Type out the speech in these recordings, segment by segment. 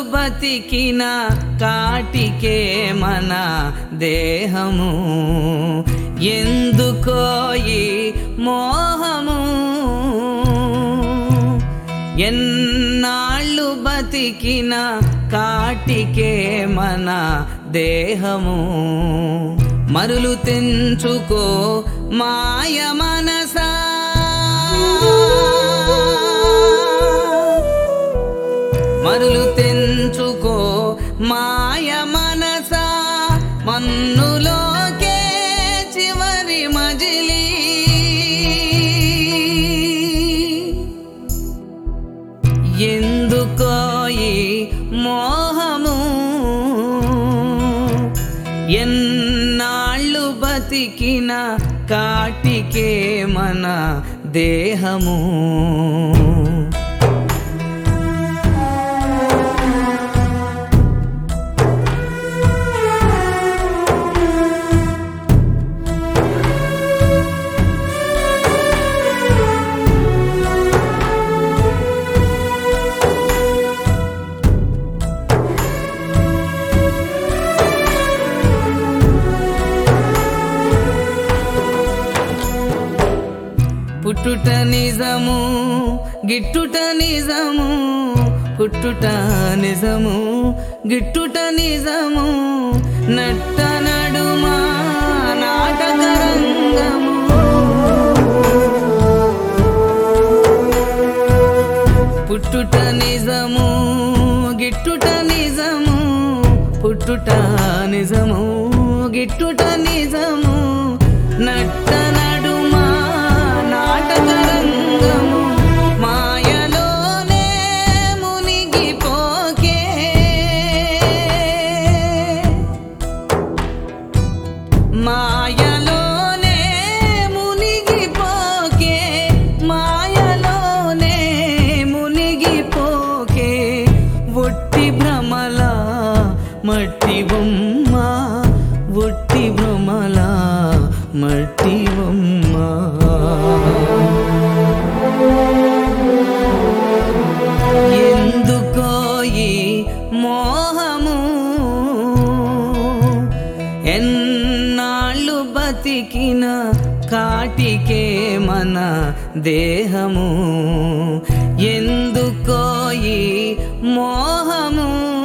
బతికిన కాటికే మన దేహము ఎందుకో ఈ మోహము ఎన్నాళ్ళు బతికిన కాటికే మన దేహము మరులు తెంచుకో మాయ మనసా మరులు తెంచుకో మాయ మనసా మన్నులోకే చివరి మజిలీ ఎందుకో ఈ మోహము ఎన్నాళ్ళు బతికిన కాటికే మన దేహము పుట్టుట నిజము గిట్టుట నిజము పుట్టుట నిజము గిట్టుట నిజము నట్ట నడుమా నాటక రంగము పుట్టుట నిజము గిట్టుట నిజము పుట్టుట నిజము గిట్టుట నిజము నట్ట నడుమా నాటక రంగము మాయలోనే మునిగిపోకే మాయలోనే మునిగిపోకే మాయలోనే మునిగిపోకే ఒట్టి భ్రమల మట్టి బొమ్మ ఒట్టి భ్రమల మట్టి బొమ్మ ఎందుకో ఈ మోహము ఎన్నాళ్ళు బతికిన కాటికే మన దేహము ఎందుకో ఈ మోహము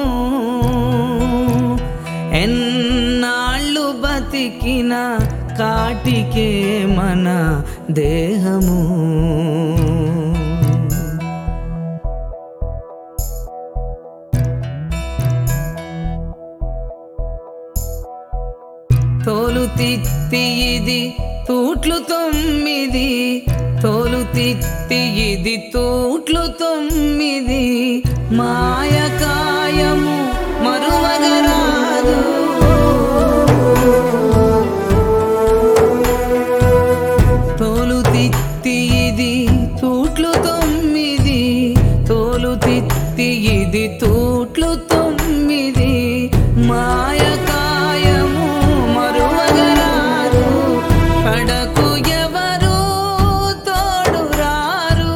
ఎన్నాళ్ళు బతికిన కాటికే మన దేహము తోలు తిత్తి ఇది తూట్లు తొమ్మిది తోలు తిత్తి ఇది తూట్లు తొమ్మిది మాయకాయము మరువగరాదు తోలు తిత్తి ఇది తూట్లు తొమ్మిది తోలు తిత్తి ఇది తూట్లు తొమ్మిది మాయకాయము మరువగరారు కడకు ఎవరు తోడు రారు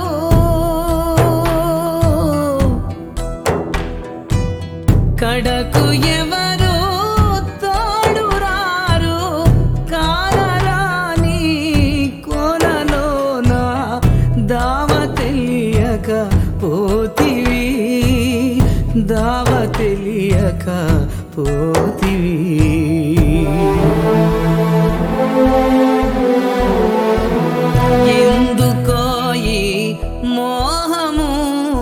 కడకు ఎవరు తోడు రారు కాలరాని కోనలోన దావ తెలియక పోతివి దావ తెలియక పోతివి ఎందుకో ఈ మోహము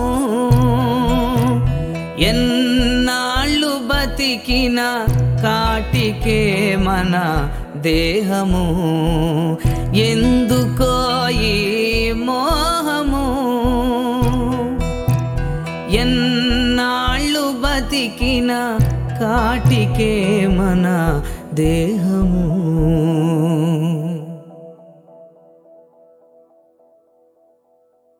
ఎన్నాళ్ళు బతికిన కాటికే మన దేహము ఎందుకో ఈ మోహము ఎన్నాళ్ళు బతికిన కాటికే మన దేహము